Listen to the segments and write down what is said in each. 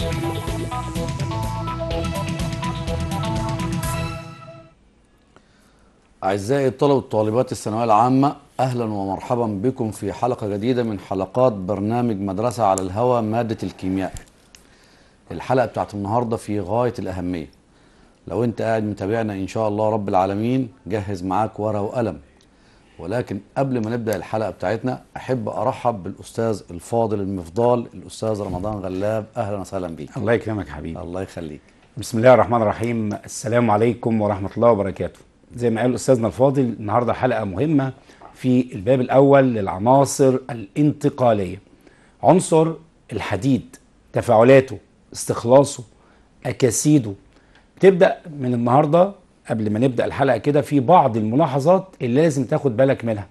أعزائي الطلبة والطالبات الثانوية العامة أهلا ومرحبا بكم في حلقة جديدة من حلقات برنامج مدرسة على الهوى مادة الكيمياء الحلقة بتاعت النهاردة في غاية الأهمية لو أنت قاعد متابعنا إن شاء الله رب العالمين جهز معاك ورقة وقلم ولكن قبل ما نبدأ الحلقة بتاعتنا أحب أرحب بالأستاذ الفاضل المفضال الأستاذ رمضان غلاب أهلا وسهلا بيك الله يكرمك حبيبي الله يخليك بسم الله الرحمن الرحيم السلام عليكم ورحمة الله وبركاته زي ما قال أستاذنا الفاضل النهاردة حلقة مهمة في الباب الأول للعناصر الانتقالية عنصر الحديد تفاعلاته استخلاصه أكاسيده تبدأ من النهاردة قبل ما نبدأ الحلقة كده في بعض الملاحظات اللي لازم تاخد بالك منها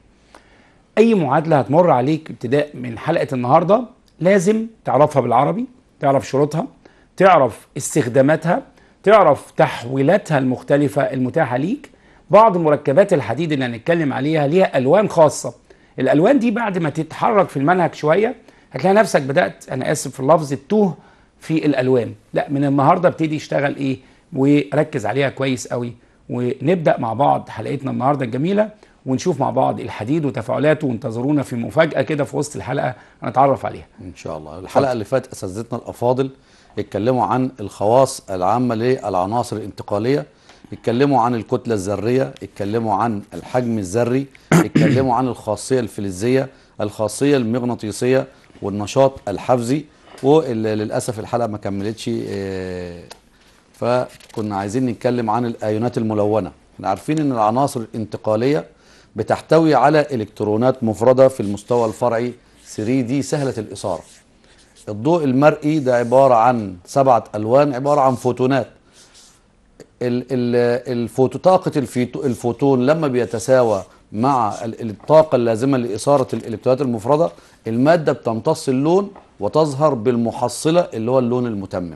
أي معادلة هتمر عليك ابتداء من حلقة النهاردة لازم تعرفها بالعربي تعرف شروطها تعرف استخداماتها تعرف تحويلاتها المختلفة المتاحة ليك بعض مركبات الحديد اللي هنتكلم عليها ليها ألوان خاصة الألوان دي بعد ما تتحرك في المنهج شوية هتلاقي نفسك بدأت أنا آسف في اللفظ تتوه في الألوان لا من النهاردة ابتدي اشتغل إيه وركز عليها كويس قوي ونبدأ مع بعض حلقتنا النهاردة الجميلة ونشوف مع بعض الحديد وتفاعلاته وانتظرونا في مفاجأة كده في وسط الحلقة هنتعرف عليها إن شاء الله الحلقة اللي فاتت أساتذتنا الأفاضل اتكلموا عن الخواص العامة للعناصر الانتقالية اتكلموا عن الكتلة الذرية اتكلموا عن الحجم الذري اتكلموا عن الخاصية الفلزية الخاصية المغناطيسية والنشاط الحفزي وللأسف الحلقة ما كملتش اه فكنا عايزين نتكلم عن الآيونات الملونة احنا عارفين ان العناصر الانتقالية بتحتوي على إلكترونات مفردة في المستوى الفرعي 3D سهلة الإثارة الضوء المرئي ده عبارة عن سبعة ألوان عبارة عن فوتونات ال- ال- الفوتو طاقة الفيتو- الفوتون لما بيتساوى مع ال- الطاقة اللازمة لإثارة الإلكترونات المفردة المادة بتمتص اللون وتظهر بالمحصلة اللي هو اللون المتمم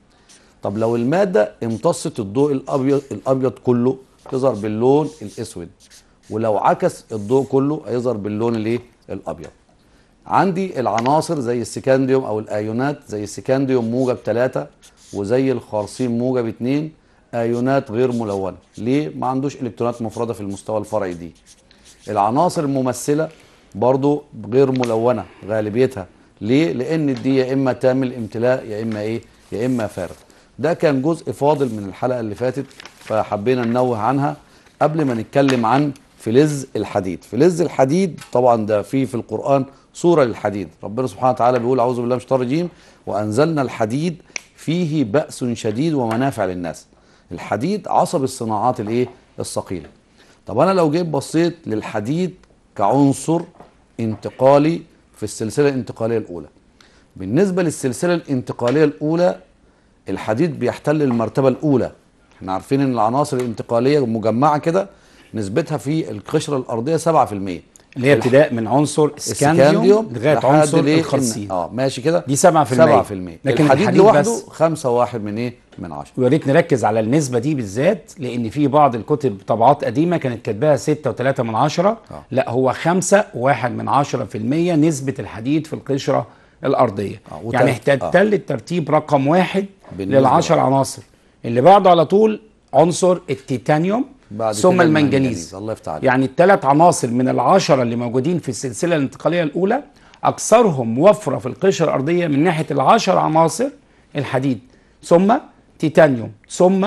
طب لو المادة امتصت الضوء الأبيض الأبيض كله تظهر باللون الأسود ولو عكس الضوء كله هيظهر باللون الايه الأبيض عندي العناصر زي السكانديوم او الايونات زي السكانديوم موجب 3 وزي الخرسين موجب 2 ايونات غير ملونه ليه ما عندوش الكترونات مفرده في المستوى الفرعي دي العناصر الممثله برضو غير ملونه غالبيتها ليه لان دي يا اما تامل امتلاء يا اما ايه يا اما فارغ ده كان جزء فاضل من الحلقه اللي فاتت فحبينا ننوه عنها قبل ما نتكلم عن فلز الحديد فلز الحديد طبعا ده فيه في القرآن صورة للحديد ربنا سبحانه وتعالى بيقول أعوذ بالله من الشيطان الرجيم وأنزلنا الحديد فيه بأس شديد ومنافع للناس الحديد عصب الصناعات الايه الثقيلة طب أنا لو جيت بصيت للحديد كعنصر انتقالي في السلسلة الانتقالية الأولى بالنسبة للسلسلة الانتقالية الأولى الحديد بيحتل المرتبة الأولى احنا عارفين ان العناصر الانتقالية مجمعة كده نسبتها في القشرة الأرضية 7% اللي هي ابتداء من عنصر السكانديوم لغاية لحد عنصر ليه؟ الخرسين اه ماشي كده دي 7% 7% لكن لكن الحديد الحديد لوحده بس 5 واحد من ايه من 10 ويا ريت نركز على النسبة دي بالذات لأن في بعض الكتب طبعات قديمة كانت كاتباها 6 و3 من عشرة آه. لا هو 5 واحد من عشرة في المية نسبة الحديد في القشرة الأرضية آه، وت- يعني آه. احتل الترتيب رقم واحد بالنسبة للعشر عناصر اللي بعده على طول عنصر التيتانيوم بعد ثم كده المنجنيز الله يفتح عليك يعني الثلاث عناصر من العشرة اللي موجودين في السلسلة الانتقالية الأولى أكثرهم وفرة في القشرة الأرضية من ناحية العشر عناصر الحديد ثم تيتانيوم ثم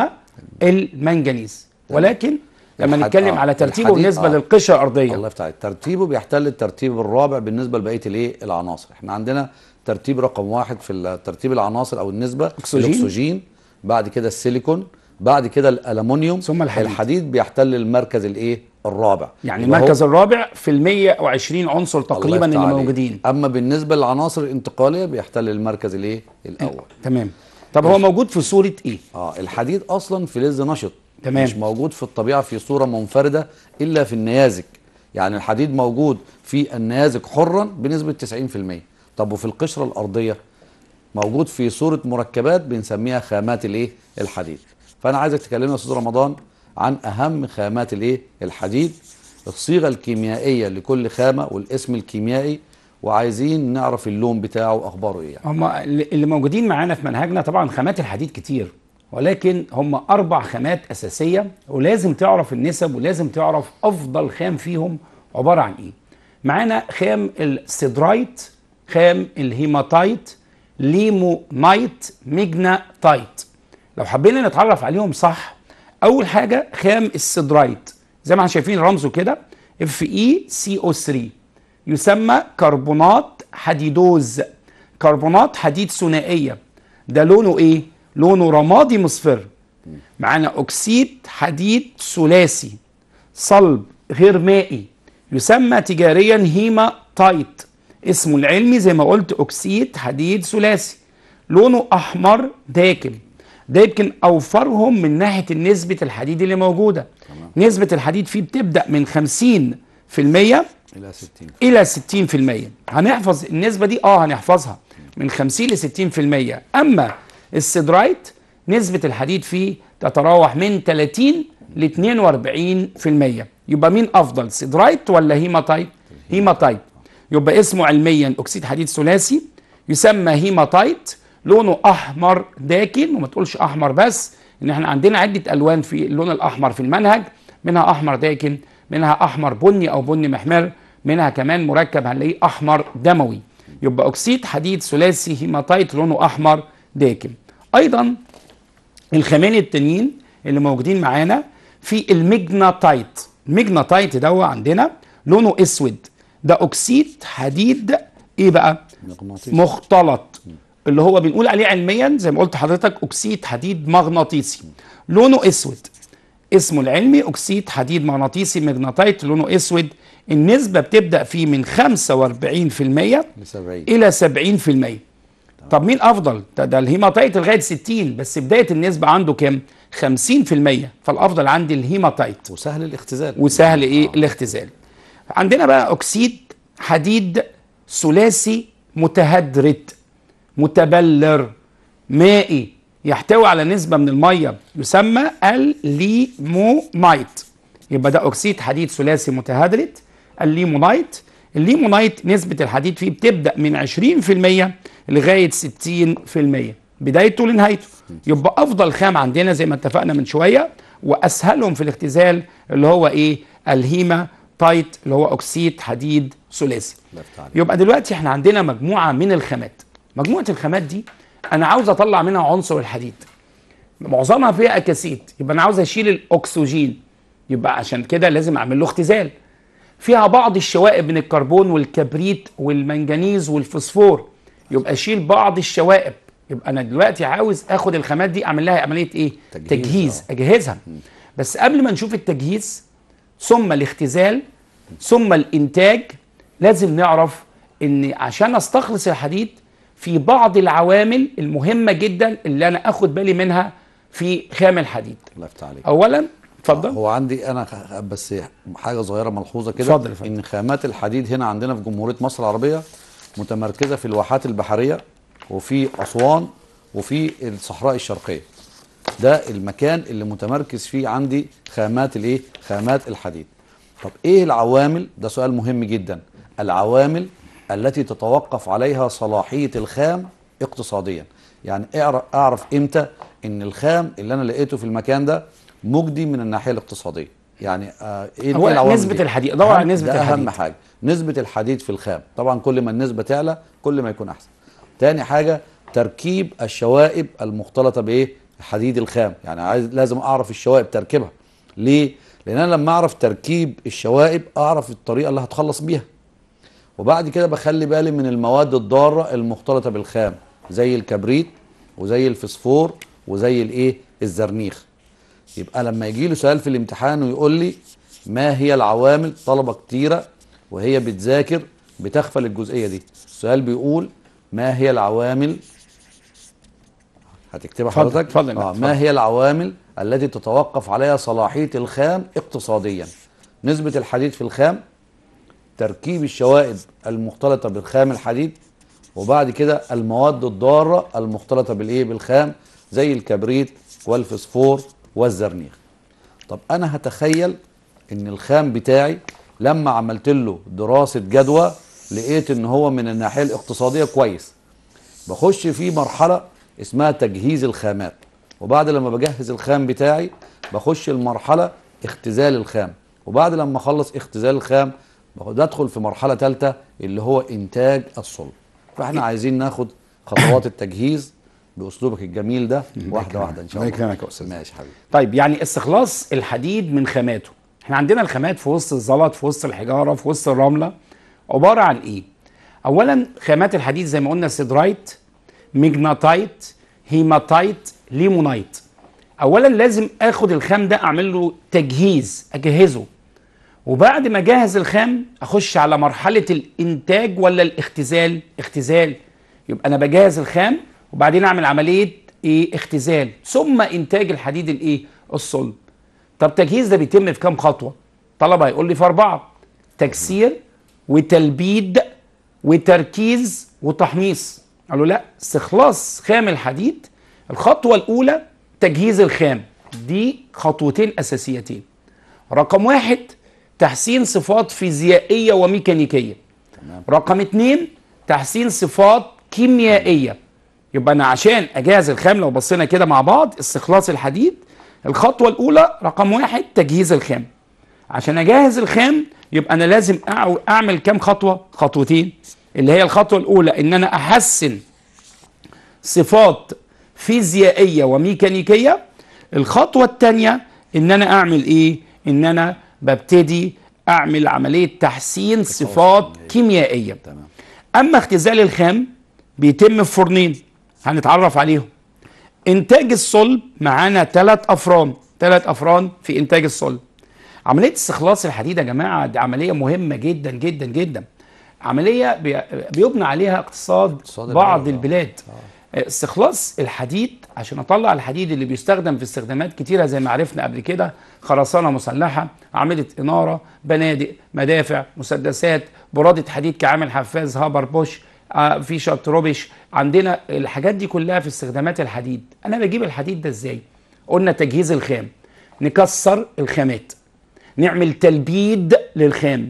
المنجنيز ولكن لما الحد- نتكلم آه، على ترتيبه الحديد- بالنسبة آه. للقشرة الأرضية الله يفتح عليك ترتيبه بيحتل الترتيب الرابع بالنسبه لبقيه الايه العناصر احنا عندنا ترتيب رقم واحد في ال- ترتيب العناصر او النسبه أكسجين. الاكسجين بعد كده السيليكون بعد كده الالومنيوم ثم الحديد. الحديد بيحتل المركز الايه الرابع يعني يبقى هو- المركز الرابع في ال 120 عنصر الله تقريبا يفتح اللي عليك. موجودين اما بالنسبه للعناصر الانتقاليه بيحتل المركز الايه الاول تمام طب هو موجود في صورة إيه؟ اه الحديد اصلا فلز نشط تمام. مش موجود في الطبيعه في صوره منفرده الا في النيازك يعني الحديد موجود في النيازك حرا بنسبه 90% طب وفي القشره الارضيه موجود في صوره مركبات بنسميها خامات الايه الحديد فانا عايزك تكلمنا يا استاذ رمضان عن اهم خامات الايه الحديد الصيغه الكيميائيه لكل خامه والاسم الكيميائي وعايزين نعرف اللون بتاعه اخباره ايه يعني. هم اللي موجودين معانا في منهجنا طبعا خامات الحديد كتير ولكن هم اربع خامات اساسيه ولازم تعرف النسب ولازم تعرف افضل خام فيهم عباره عن ايه معانا خام السيدرايت خام الهيماتايت ليمونايت ميجناتايت لو حبينا نتعرف عليهم صح اول حاجه خام السيدرايت زي ما احنا شايفين رمزه كده اف اي سي او 3 يسمى كربونات حديدوز كربونات حديد ثنائيه ده لونه ايه لونه رمادي مصفر معانا اكسيد حديد ثلاثي صلب غير مائي يسمى تجاريا هيماتايت اسمه العلمي زي ما قلت اكسيد حديد ثلاثي لونه احمر داكن ده يمكن اوفرهم من ناحيه نسبه الحديد اللي موجوده نسبه الحديد فيه بتبدا من 50% الى 60 الى 60% هنحفظ النسبه دي اه هنحفظها من 50 ل 60% اما السيدرايت نسبه الحديد فيه تتراوح من 30 ل 42% يبقى مين افضل سيدرايت ولا هيماتايت هيماتايت يبقى اسمه علميا اكسيد حديد ثلاثي يسمى هيماتايت لونه احمر داكن وما تقولش احمر بس ان احنا عندنا عده الوان في اللون الاحمر في المنهج منها احمر داكن منها احمر بني او بني محمر منها كمان مركب هنلاقيه احمر دموي يبقى اكسيد حديد ثلاثي هيماتايت لونه احمر داكن ايضا الخامين التانيين اللي موجودين معانا في الميجناتايت الميجناتايت ده عندنا لونه اسود ده اكسيد حديد ايه بقى مغناطيس مختلط اللي هو بنقول عليه علميا زي ما قلت حضرتك اكسيد حديد مغناطيسي لونه اسود اسمه العلمي اكسيد حديد مغناطيسي مغناطيت لونه اسود النسبه بتبدا فيه من 45% ل 70 الى 70% طب مين افضل ده, ده الهيماتايت لغايه 60 بس بدايه النسبه عنده كام 50% فالافضل عندي الهيماتايت وسهل الاختزال وسهل ايه الاختزال عندنا بقى اكسيد حديد ثلاثي متهدرت متبلر مائي يحتوي على نسبة من المية يسمى الليمونايت يبقى ده أكسيد حديد ثلاثي متهدرت الليمونايت الليمونايت نسبة الحديد فيه بتبدأ من 20% لغاية 60% بدايته لنهايته يبقى أفضل خام عندنا زي ما اتفقنا من شوية وأسهلهم في الاختزال اللي هو إيه الهيما تايت اللي هو أكسيد حديد ثلاثي الله يفتح عليك. يبقى دلوقتي احنا عندنا مجموعه من الخامات مجموعه الخامات دي انا عاوز اطلع منها عنصر الحديد معظمها فيها اكاسيد يبقى انا عاوز اشيل الاكسجين يبقى عشان كده لازم اعمل له اختزال فيها بعض الشوائب من الكربون والكبريت والمنجنيز والفوسفور يبقى اشيل بعض الشوائب يبقى انا دلوقتي عاوز اخد الخامات دي اعمل لها عمليه ايه تجهيز، تجهيز آه. اجهزها بس قبل ما نشوف التجهيز ثم الاختزال ثم الانتاج لازم نعرف ان عشان استخلص الحديد في بعض العوامل المهمه جدا اللي انا اخد بالي منها في خام الحديد الله يفتح عليك اولا اتفضل هو عندي انا خ- بس حاجه صغيره ملحوظه كده اتفضل يا فندم. ان خامات الحديد هنا عندنا في جمهوريه مصر العربيه متمركزه في الواحات البحريه وفي اسوان وفي الصحراء الشرقيه ده المكان اللي متمركز فيه عندي خامات الايه خامات الحديد طب ايه العوامل ده سؤال مهم جدا العوامل التي تتوقف عليها صلاحيه الخام اقتصاديا يعني اعرف اعرف امتى ان الخام اللي انا لقيته في المكان ده مجدي من الناحيه الاقتصاديه يعني آه ايه إيه أولاً العوامل نسبة دي؟ الحديد، أدور على أهم- نسبة ده اهم الحديد. حاجه نسبه الحديد في الخام طبعا كل ما النسبه تعلى كل ما يكون احسن تاني حاجه تركيب الشوائب المختلطه بايه حديد الخام يعني عايز لازم اعرف الشوائب تركيبها ليه لان انا لما اعرف تركيب الشوائب اعرف الطريقه اللي هتخلص بيها وبعد كده بخلي بالي من المواد الضاره المختلطه بالخام زي الكبريت وزي الفسفور وزي الايه الزرنيخ يبقى لما يجي له سؤال في الامتحان ويقول لي ما هي العوامل طلبه كتيره وهي بتذاكر بتغفل الجزئيه دي السؤال بيقول ما هي العوامل هتكتبها اتفضل، حضرتك اتفضل، آه اتفضل. ما هي العوامل التي تتوقف عليها صلاحيه الخام اقتصاديا نسبه الحديد في الخام تركيب الشوائب المختلطه بالخام الحديد وبعد كده المواد الضاره المختلطه بالايه بالخام زي الكبريت والفسفور والزرنيخ طب انا هتخيل ان الخام بتاعي لما عملت له دراسه جدوى لقيت ان هو من الناحيه الاقتصاديه كويس بخش في مرحله اسمها تجهيز الخامات وبعد لما بجهز الخام بتاعي بخش المرحله اختزال الخام وبعد لما اخلص اختزال الخام بدخل في مرحله ثالثه اللي هو انتاج الصلب فاحنا عايزين ناخد خطوات التجهيز باسلوبك الجميل ده واحده واحده ان شاء الله الله يكرمك يا أستاذ. ماشي حبيبي طيب يعني استخلاص الحديد من خاماته احنا عندنا الخامات في وسط الزلط في وسط الحجاره في وسط الرمله عباره عن ايه اولا خامات الحديد زي ما قلنا سيدرايت ميجناتايت هيماتايت ليمونايت اولا لازم اخد الخام ده اعمل له تجهيز اجهزه وبعد ما اجهز الخام اخش على مرحله الانتاج ولا الاختزال اختزال يبقى انا بجهز الخام وبعدين اعمل عمليه ايه اختزال ثم انتاج الحديد الايه الصلب طب التجهيز ده بيتم في كام خطوه طلبه هيقول لي في اربعه تكسير وتلبيد وتركيز وتحميص قالوا لا استخلاص خام الحديد الخطوه الاولى تجهيز الخام دي خطوتين اساسيتين رقم واحد تحسين صفات فيزيائيه وميكانيكيه تمام رقم اتنين تحسين صفات كيميائيه يبقى انا عشان اجهز الخام لو بصينا كده مع بعض استخلاص الحديد الخطوه الاولى رقم واحد تجهيز الخام عشان اجهز الخام يبقى انا لازم أع- اعمل كام خطوه خطوتين اللي هي الخطوه الاولى ان انا احسن صفات فيزيائيه وميكانيكيه الخطوه الثانيه ان انا اعمل ايه ان انا ببتدي اعمل عمليه تحسين صفات كيميائيه تمام اما اختزال الخام بيتم في فرنين هنتعرف عليهم انتاج الصلب معانا ثلاث افران ثلاث افران في انتاج الصلب عمليه استخلاص الحديد يا جماعه دي عمليه مهمه جدا جدا جدا عمليه بي- بيبنى عليها اقتصاد اقتصاد بعض البلد، البلاد استخلاص الحديد عشان اطلع الحديد اللي بيستخدم في استخدامات كتيره زي ما عرفنا قبل كده خرسانه مسلحه عملة اناره بنادق مدافع مسدسات براده حديد كعامل حفاز هابر بوش آه، في شطربش عندنا الحاجات دي كلها في استخدامات الحديد انا بجيب الحديد ده ازاي قلنا تجهيز الخام نكسر الخامات نعمل تلبيد للخام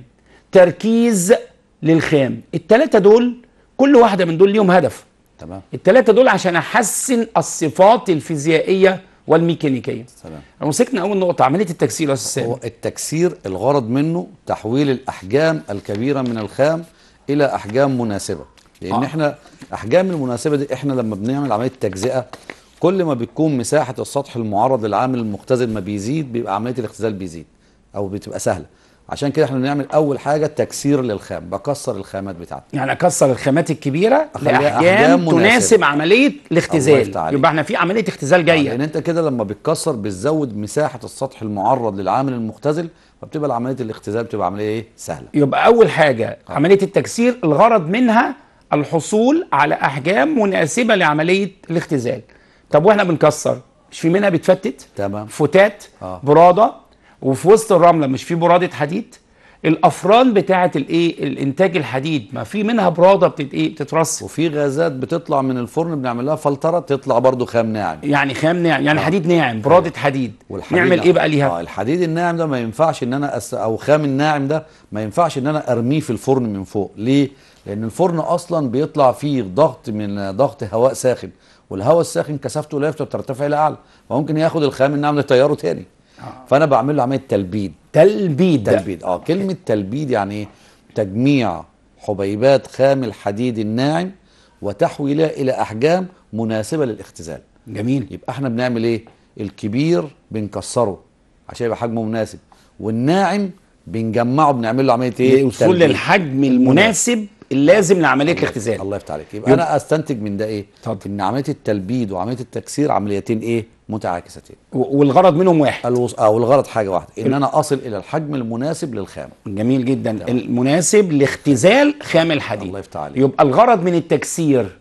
تركيز للخام التلاتة دول كل واحدة من دول ليهم هدف تمام التلاتة دول عشان احسن الصفات الفيزيائيه والميكانيكيه سلام لو مسكنا اول نقطه عمليه التكسير يا استاذ هو سامي التكسير الغرض منه تحويل الاحجام الكبيره من الخام الى احجام مناسبه لان آه. آه. احنا احجام المناسبه دي احنا لما بنعمل عمليه تجزئه كل ما بتكون مساحه السطح المعرض للعامل المختزل ما بيزيد بيبقى عمليه الاختزال بيزيد او بتبقى سهله عشان كده احنا بنعمل اول حاجه تكسير للخام بكسر الخامات بتاعتي يعني اكسر الخامات الكبيره أخليها لاحجام أحجام مناسبة. تناسب عمليه الله الاختزال يفتح عليك. يبقى احنا في عمليه اختزال آه، جايه لان انت كده لما بتكسر بتزود مساحه السطح المعرض للعامل المختزل فبتبقى عمليه الاختزال بتبقى عمليه ايه سهله يبقى اول حاجه عمليه التكسير الغرض منها الحصول على احجام مناسبه لعمليه الاختزال طب واحنا بنكسر مش في منها بتفتت تمام فتات آه. براده وفي وسط الرمله مش في براده حديد الافران بتاعه الايه الانتاج الحديد ما في منها براده بتت ايه بتترص وفي غازات بتطلع من الفرن بنعمل لها فلتره تطلع برضو خام ناعم يعني خام ناعم يعني حديد ناعم براده حديد والحديد نعمل ايه بقى ليها اه الحديد الناعم ده ما ينفعش ان انا أس... او خام الناعم ده ما ينفعش ان انا ارميه في الفرن من فوق ليه لان الفرن اصلا بيطلع فيه ضغط من ضغط هواء ساخن والهواء الساخن كثافته لا بترتفع الى اعلى فممكن ياخد الخام الناعم ده يطيره تاني فانا بعمل له عمليه تلبيد تلبيد تلبيد اه كلمه تلبيد يعني ايه تجميع حبيبات خام الحديد الناعم وتحويلها الى احجام مناسبه للاختزال جميل يبقى احنا بنعمل ايه الكبير بنكسره عشان يبقى حجمه مناسب والناعم بنجمعه بنعمل له عمليه ايه الوصول تلبيد. للحجم المناسب اللازم لعمليه الاختزال الله يفتح عليك يبقى انا استنتج من ده ايه اتفضل. ان عمليه التلبيد وعمليه التكسير عمليتين ايه متعاكستين و- والغرض منهم واحد الوص... او الغرض حاجه واحده ان انا اصل الى الحجم المناسب للخام جميل جدا المناسب لاختزال خام الحديد الله يفتح عليك. يبقى الغرض من التكسير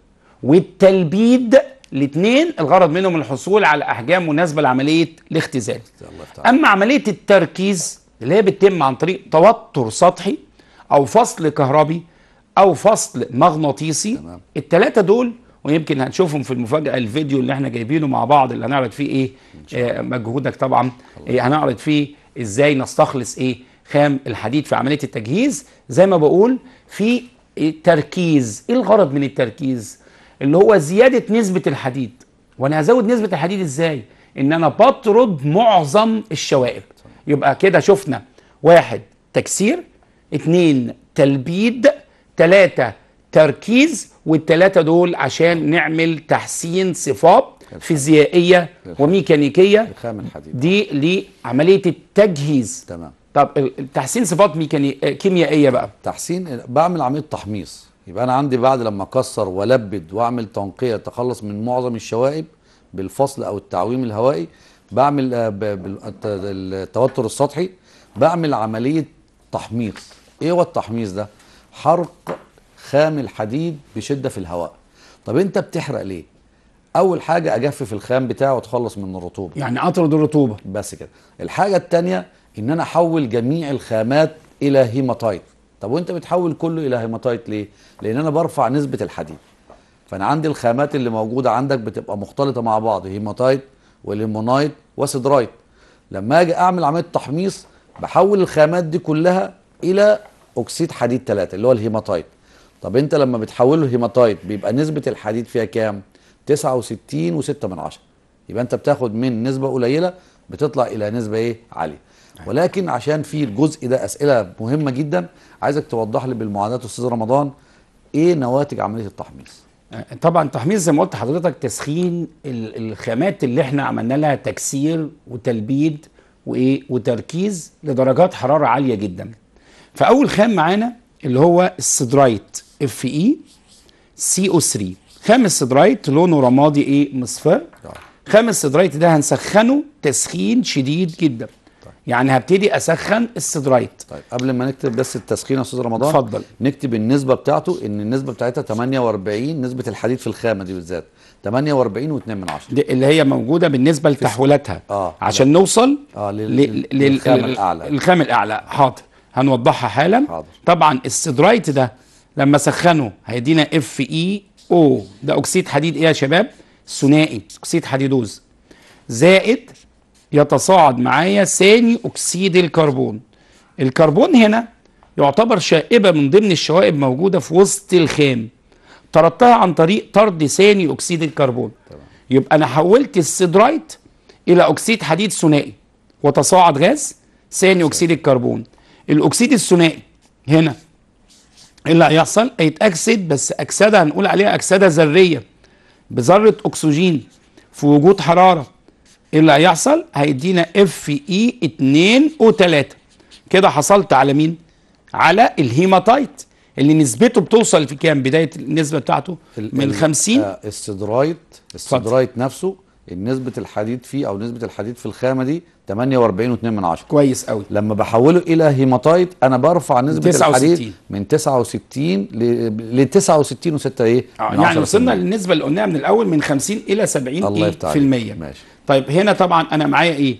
والتلبيد الاثنين الغرض منهم الحصول على احجام مناسبه لعمليه الاختزال الله يفتح عليك. اما عمليه التركيز اللي هي بتتم عن طريق توتر سطحي او فصل كهربي او فصل مغناطيسي تمام. الثلاثه دول ويمكن هنشوفهم في المفاجاه الفيديو اللي احنا جايبينه مع بعض اللي هنعرض فيه ايه آه مجهودك طبعا إيه هنعرض فيه ازاي نستخلص ايه خام الحديد في عمليه التجهيز زي ما بقول في التركيز ايه الغرض من التركيز اللي هو زياده نسبه الحديد وانا هزود نسبه الحديد ازاي ان انا بطرد معظم الشوائب يبقى كده شفنا واحد تكسير اتنين تلبيد تلاتة تركيز والتلاتة دول عشان نعمل تحسين صفات فيزيائية وميكانيكية الخام الحديد دي لعملية التجهيز تمام طب ال- تحسين صفات ميكاني... آه، كيميائية بقى تحسين بعمل عمليه تحميص يبقى انا عندي بعد لما اكسر والبد واعمل تنقيه اتخلص من معظم الشوائب بالفصل او التعويم الهوائي بعمل آه، ب- بال- الت- التوتر السطحي بعمل عمليه تحميص ايه هو التحميص ده حرق خام الحديد بشده في الهواء طب انت بتحرق ليه اول حاجه اجفف الخام بتاعه واتخلص من الرطوبه يعني اطرد الرطوبة بس كده الحاجه التانية ان انا احول جميع الخامات الى هيماتايت طب وانت بتحول كله الى هيماتايت ليه لان انا برفع نسبه الحديد فانا عندي الخامات اللي موجوده عندك بتبقى مختلطه مع بعض هيماتايت وليمونايت وسيدرايت لما اجي اعمل عمليه تحميص بحول الخامات دي كلها الى اكسيد حديد 3 اللي هو الهيماتايت طب انت لما بتحوله هيماتايت بيبقى نسبه الحديد فيها كام 69 و6 من عشرة يبقى انت بتاخد من نسبه قليله بتطلع الى نسبه ايه عاليه ولكن عشان في الجزء ده اسئله مهمه جدا عايزك توضح لي بالمعادلات استاذ رمضان ايه نواتج عمليه التحميص آه، طبعا تحميص زي ما قلت لحضرتك تسخين ال- الخامات اللي احنا عملنا لها تكسير وتلبيد وايه وتركيز لدرجات حراره عاليه جدا فاول خام معانا اللي هو السيدرايت اف اي سي او 3 خام السيدرايت لونه رمادي ايه مصفر خام السيدرايت ده هنسخنه تسخين شديد جدا يعني هبتدي اسخن السيدرايت طيب قبل ما نكتب بس التسخين يا استاذ رمضان اتفضل. نكتب النسبه بتاعته ان النسبه بتاعتها 48 نسبه الحديد في الخامه دي بالذات 48 و2 من عشرة دي اللي هي موجوده بالنسبه لتحويلاتها آه. عشان نوصل آه، لل- ل- لل- للخام لل- الأعلى. الخام الاعلى حاضر هنوضحها حالا حاضر. طبعا السيدرايت ده لما سخنه هيدينا اف اي او ده اكسيد حديد ايه يا شباب ثنائي اكسيد حديدوز زائد يتصاعد معايا ثاني اكسيد الكربون الكربون هنا يعتبر شائبه من ضمن الشوائب موجوده في وسط الخام طردتها عن طريق طرد ثاني اكسيد الكربون يبقى انا حولت السيدرايت الى اكسيد حديد ثنائي وتصاعد غاز ثاني اكسيد الكربون الاكسيد الثنائي هنا ايه اللي هيحصل هيتاكسد بس اكسده هنقول عليها اكسده ذريه بذره اكسجين في وجود حراره ايه اللي هيحصل هيدينا اف اي 2 او 3 كده حصلت على مين على الهيماتايت اللي نسبته بتوصل في كام بدايه النسبه بتاعته من ال- 50 آه السيدرايت السيدرايت نسبه نسبه الحديد فيه او نسبه الحديد في الخامه دي 48 و2 من عشرة كويس قوي لما بحوله الى هيماتايت انا برفع نسبه 69. الحديد من 69 ل ل 69 و6 ايه آه من يعني 10%. وصلنا للنسبه اللي قلناها من الاول من 50 الى 70 الله إيه يفتح في عليك. المية ماشي. طيب هنا طبعا انا معايا ايه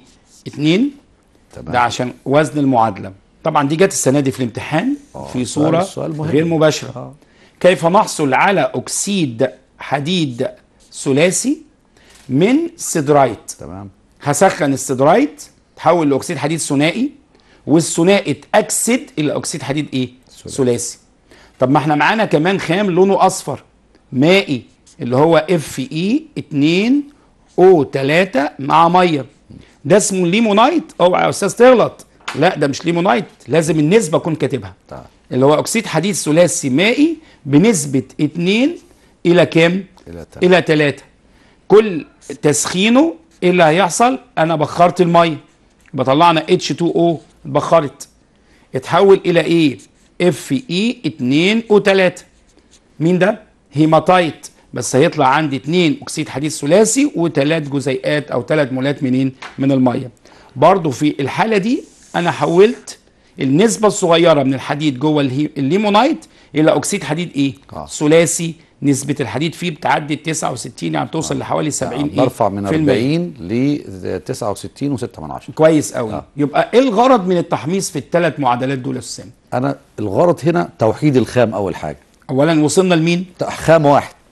2 تمام. ده عشان وزن المعادله طبعا دي جت السنه دي في الامتحان آه، في سؤال- صوره سؤال مهم. غير مباشره آه. كيف نحصل على اكسيد حديد ثلاثي من سيدرايت تمام هسخن السيدرايت تحول لاكسيد حديد ثنائي والثنائي اتاكسد الى اكسيد حديد ايه ثلاثي. ثلاثي طب ما احنا معانا كمان خام لونه اصفر مائي اللي هو اف اي 2 او 3 مع ميه ده اسمه ليمونايت اوعى يا استاذ تغلط لا ده مش ليمونايت لازم النسبه اكون كاتبها طيب. اللي هو اكسيد حديد ثلاثي مائي بنسبه 2 الى كام إلى تلاتة. الى 3 كل تسخينه ايه اللي هيحصل انا بخرت الميه بطلعنا H2O اتبخرت اتحول الى ايه اف اي 2 او 3 مين ده هيماتايت بس هيطلع عندي 2 اكسيد حديد ثلاثي وثلاث جزيئات او ثلاث مولات منين من الميه برضو في الحاله دي انا حولت النسبه الصغيره من الحديد جوه الهي- الليمونايت الى اكسيد حديد ايه آه. ثلاثي نسبه الحديد فيه بتعدي ال 69 يعني بتوصل لحوالي 70 ايه برفع من في المية. 40 ل 69 و6 من عشرة كويس قوي آه. آه. يبقى ايه الغرض من التحميص في الثلاث معادلات دول يا استاذ سامي انا الغرض هنا توحيد الخام اول حاجه اولا وصلنا لمين خام واحد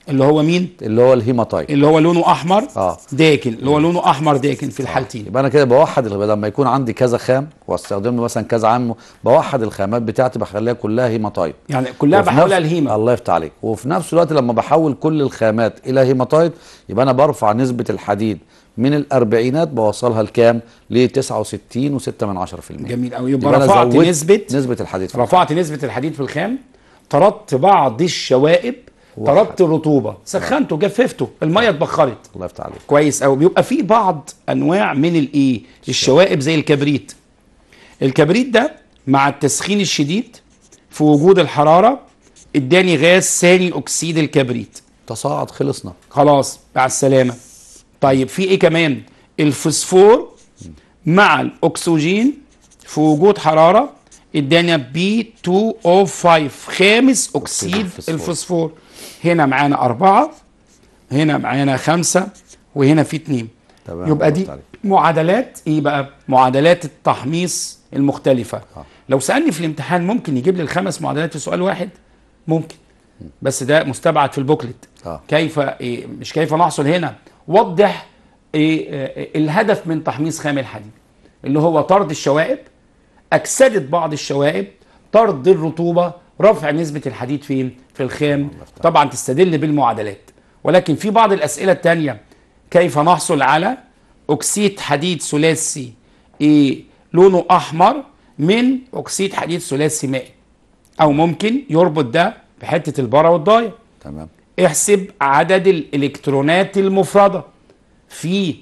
اللي هو مين اللي هو الهيماتايت اللي هو لونه احمر اه داكن اللي هو لونه احمر داكن في الحالتين يبقى انا كده بوحد الغ- لما يكون عندي كذا خام واستخدم مثلا كذا عام بوحد الخامات بتاعتي بخليها كلها هيماتايت يعني كلها وفي بحولها نفس- الهيمه الله يفتح عليك وفي نفس الوقت لما بحول كل الخامات الى هيماتايت يبقى انا برفع نسبه الحديد من الاربعينات بوصلها لكام ل 69 و6 من 10% جميل قوي يبقى يبقى أنا رفعت زودت نسبه نسبه الحديد في رفعت نسبه الحديد في الخام طردت بعض الشوائب طردت الرطوبه سخنته جففته الميه اتبخرت الله يفتح عليك كويس قوي بيبقى في بعض انواع من الايه الشوائب زي الكبريت الكبريت ده مع التسخين الشديد في وجود الحراره اداني غاز ثاني اكسيد الكبريت تصاعد خلصنا خلاص مع السلامه طيب في ايه كمان الفوسفور مع الاكسجين في وجود حراره ادانا بي 2O5 خامس اكسيد الفوسفور. الفوسفور هنا معانا أربعة هنا معانا خمسة وهنا في اتنين تمام، يبقى دي الله عليك. معادلات ايه بقى معادلات التحميص المختلفة آه. لو سألني في الامتحان ممكن يجيب لي الخمس معادلات في سؤال واحد ممكن بس ده مستبعد في البوكلت آه. كيف إيه مش كيف نحصل هنا وضح إيه إيه الهدف من تحميص خام الحديد اللي هو طرد الشوائب اكسده بعض الشوائب طرد الرطوبه رفع نسبه الحديد فين في الخام طبعا تستدل بالمعادلات ولكن في بعض الاسئله الثانيه كيف نحصل على اكسيد حديد ثلاثي إيه لونه احمر من اكسيد حديد ثلاثي مائي او ممكن يربط ده بحته البارا والضايه تمام احسب عدد الالكترونات المفرده في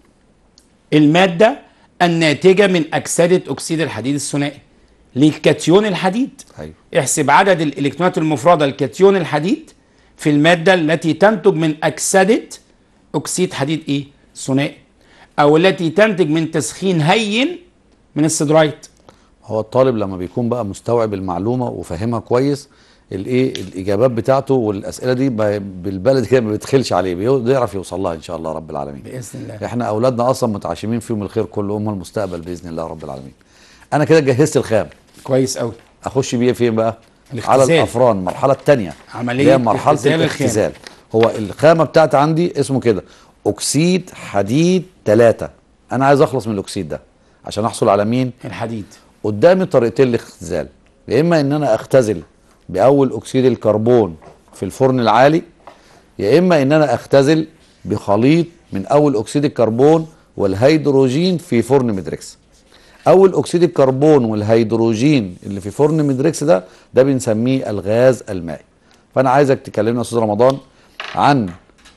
الماده الناتجه من اكسده اكسيد الحديد الثنائي للكاتيون الحديد ايوه احسب عدد الالكترونات المفرده لكاتيون الحديد في الماده التي تنتج من اكسده اكسيد حديد ايه ثنائي او التي تنتج من تسخين هين من السيدرايت هو الطالب لما بيكون بقى مستوعب المعلومه وفاهمها كويس الايه الاجابات بتاعته والاسئله دي ب- بالبلد كده ما بيدخلش عليه بيو- بيعرف يوصل لها ان شاء الله رب العالمين باذن الله احنا اولادنا اصلا متعشمين فيهم الخير كله هم المستقبل باذن الله رب العالمين انا كده جهزت الخام كويس قوي اخش بيه فين بقى الاختزال. على الافران المرحله الثانيه عملية مرحله اختزال الخام. الاختزال هو الخامه بتاعتي عندي اسمه كده اكسيد حديد 3 انا عايز اخلص من الاكسيد ده عشان احصل على مين الحديد قدامي طريقتين للاختزال يا اما ان انا اختزل باول اكسيد الكربون في الفرن العالي يا اما ان انا اختزل بخليط من اول اكسيد الكربون والهيدروجين في فرن مدريكس اول اكسيد الكربون والهيدروجين اللي في فرن مدريكس ده ده بنسميه الغاز المائي فانا عايزك تكلمنا يا استاذ رمضان عن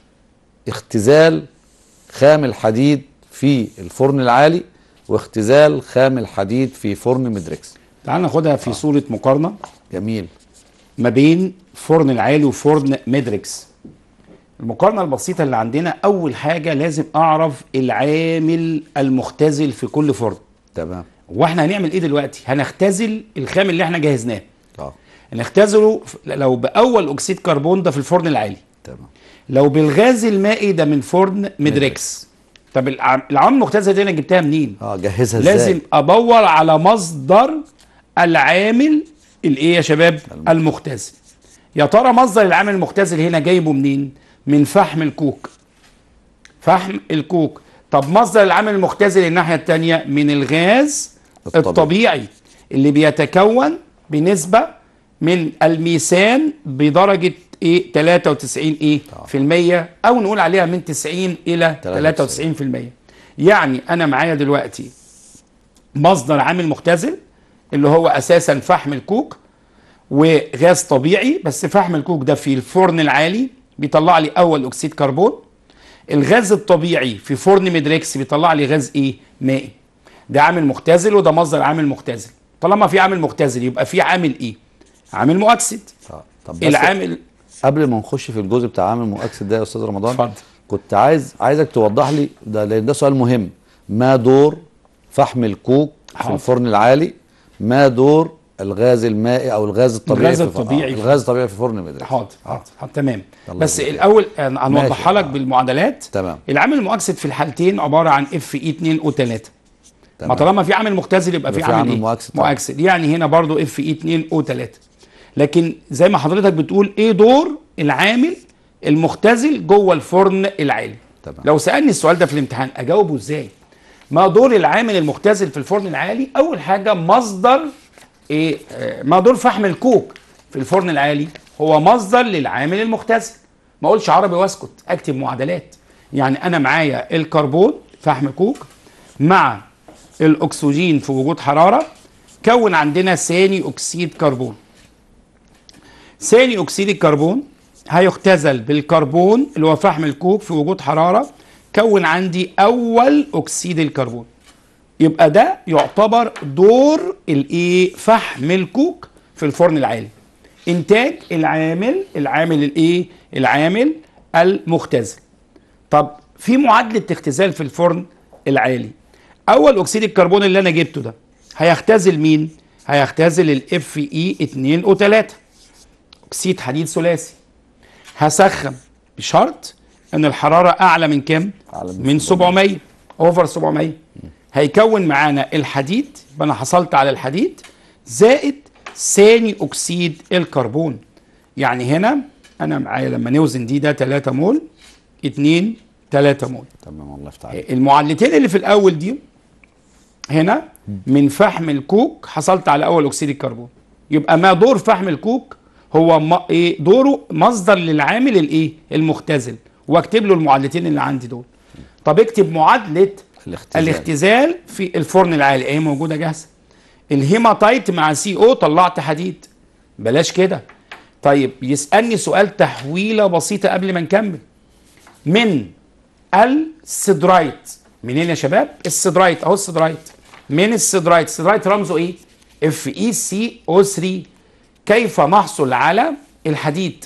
اختزال خام الحديد في الفرن العالي واختزال خام الحديد في فرن مدريكس تعال ناخدها في صوره مقارنه جميل ما بين فرن العالي وفرن ميدريكس المقارنة البسيطة اللي عندنا أول حاجة لازم أعرف العامل المختزل في كل فرن تمام واحنا هنعمل ايه دلوقتي هنختزل الخام اللي احنا جهزناه اه نختزله ف- لو بأول أكسيد كربون ده في الفرن العالي تمام لو بالغاز المائي ده من فرن ميدريكس طب الع- العوامل المختزله دي انا جبتها منين اه جهزها ازاي لازم ادور على مصدر العامل الايه يا شباب المختزل يا ترى مصدر العامل المختزل هنا جايبه منين من فحم الكوك فحم الكوك طب مصدر العامل المختزل الناحيه الثانيه من الغاز الطبيعي. الطبيعي, الطبيعي اللي بيتكون بنسبه من الميثان بدرجه ايه 93 ايه في المية او نقول عليها من 90 الى 93 في المية يعني انا معايا دلوقتي مصدر عامل مختزل اللي هو اساسا فحم الكوك وغاز طبيعي بس فحم الكوك ده في الفرن العالي بيطلع لي اول اكسيد كربون الغاز الطبيعي في فرن ميدريكس بيطلع لي غاز ايه مائي ده عامل مختزل وده مصدر عامل مختزل طالما في عامل مختزل يبقى في عامل ايه عامل مؤكسد آه. طب بس العامل قبل ما نخش في الجزء بتاع عامل مؤكسد ده يا استاذ رمضان اتفضل. كنت عايز عايزك توضح لي ده لان ده سؤال مهم ما دور فحم الكوك في حاضر. الفرن العالي ما دور الغاز المائي او الغاز الطبيعي الغاز في ف- الطبيعي آه. في- الغاز الطبيعي في فرن مدرسة حاضر حاضر حاضر تمام الله بس يبارك. الاول آه، هنوضحها ماشي. لك بالمعادلات تمام. العامل المؤكسد في الحالتين عباره عن اف اي 2 او 3 ما طالما في عامل مختزل يبقى في يبقى في عامل عامل ايه مؤكسد طبعا. مؤكسد يعني هنا برضو اف اي 2 او 3 لكن زي ما حضرتك بتقول ايه دور العامل المختزل جوه الفرن العالي تمام. لو سالني السؤال ده في الامتحان اجاوبه ازاي ما دور العامل المختزل في الفرن العالي اول حاجه مصدر ايه آه، ما دور فحم الكوك في الفرن العالي هو مصدر للعامل المختزل ما اقولش عربي واسكت اكتب معادلات يعني انا معايا الكربون فحم كوك مع الاكسجين في وجود حراره كون عندنا ثاني اكسيد كربون ثاني اكسيد الكربون هيختزل بالكربون اللي هو فحم الكوك في وجود حراره كون عندي اول اكسيد الكربون يبقى ده يعتبر دور الايه فحم الكوك في الفرن العالي انتاج العامل العامل الايه العامل المختزل طب في معادله اختزال في الفرن العالي اول اكسيد الكربون اللي انا جبته ده هيختزل مين هيختزل الاف اي 2 او 3 اكسيد حديد ثلاثي هسخن بشرط ان الحراره اعلى من كام أعلى من من 700 اوفر 700 هيكون معانا الحديد يبقى انا حصلت على الحديد زائد ثاني اكسيد الكربون يعني هنا انا معايا لما نوزن دي ده 3 مول 2 3 مول تمام الله يفتح عليك المعادلتين اللي في الاول دي هنا من فحم الكوك حصلت على اول اكسيد الكربون يبقى ما دور فحم الكوك هو ما ايه دوره مصدر للعامل الايه المختزل واكتب له المعادلتين اللي عندي دول طب اكتب معادله الاختزال. الاختزال في الفرن العالي ايه موجوده جاهزه الهيماتايت مع سي او طلعت حديد بلاش كده طيب يسالني سؤال تحويله بسيطه قبل ما نكمل من السيدرايت منين يا شباب السيدرايت اهو السيدرايت من السيدرايت السيدرايت رمزه ايه اف اي سي او 3 كيف نحصل على الحديد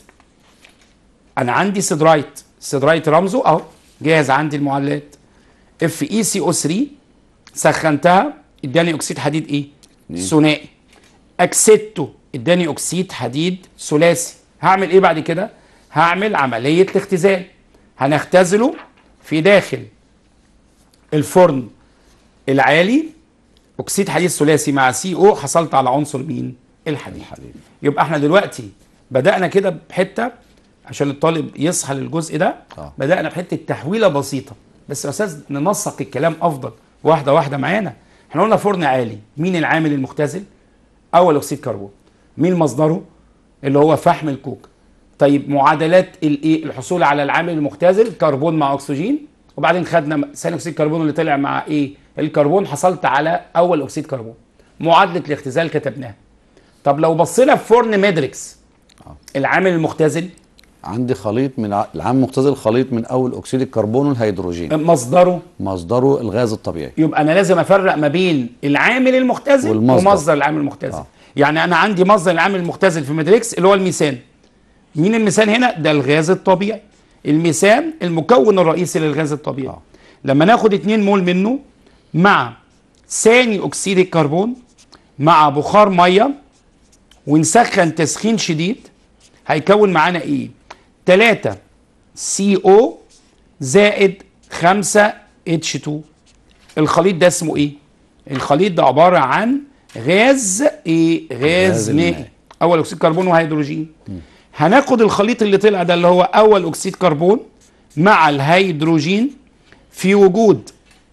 انا عندي سيدرايت سيدرايت رمزه اهو جاهز عندي المعادلات اف اي سي او 3 سخنتها اداني اكسيد حديد ايه اتنين. ثنائي اكسدته اداني اكسيد حديد ثلاثي هعمل ايه بعد كده هعمل عمليه الاختزال هنختزله في داخل الفرن العالي اكسيد حديد ثلاثي مع سي او حصلت على عنصر مين الحديد الحديد. يبقى احنا دلوقتي بدانا كده بحته عشان الطالب يصحى للجزء ده آه. بدانا بحته تحويله بسيطه بس يا استاذ ننسق الكلام افضل واحده واحده معانا احنا قلنا فرن عالي مين العامل المختزل اول اكسيد كربون مين مصدره اللي هو فحم الكوك طيب معادلات الايه الحصول على العامل المختزل كربون مع اكسجين وبعدين خدنا ثاني اكسيد كربون اللي طلع مع ايه الكربون حصلت على اول اكسيد كربون معادله الاختزال كتبناها طب لو بصينا في فرن ميدريكس آه. العامل المختزل عندي خليط من ع- العام المختزل خليط من اول اكسيد الكربون والهيدروجين مصدره مصدره الغاز الطبيعي يبقى انا لازم افرق ما بين العامل المختزل والمصدر. ومصدر العامل المختزل آه. يعني انا عندي مصدر العامل المختزل في ميدريكس اللي هو الميثان مين الميثان هنا ده الغاز الطبيعي الميثان المكون الرئيسي للغاز الطبيعي آه. لما ناخد 2 مول منه مع ثاني اكسيد الكربون مع بخار ميه ونسخن تسخين شديد هيكون معانا ايه 3 سي او زائد 5 اتش 2 الخليط ده اسمه ايه الخليط ده عباره عن غاز ايه غاز غاز مائي المائي. اول اكسيد كربون وهيدروجين هناخد الخليط اللي طلع ده اللي هو اول اكسيد كربون مع الهيدروجين في وجود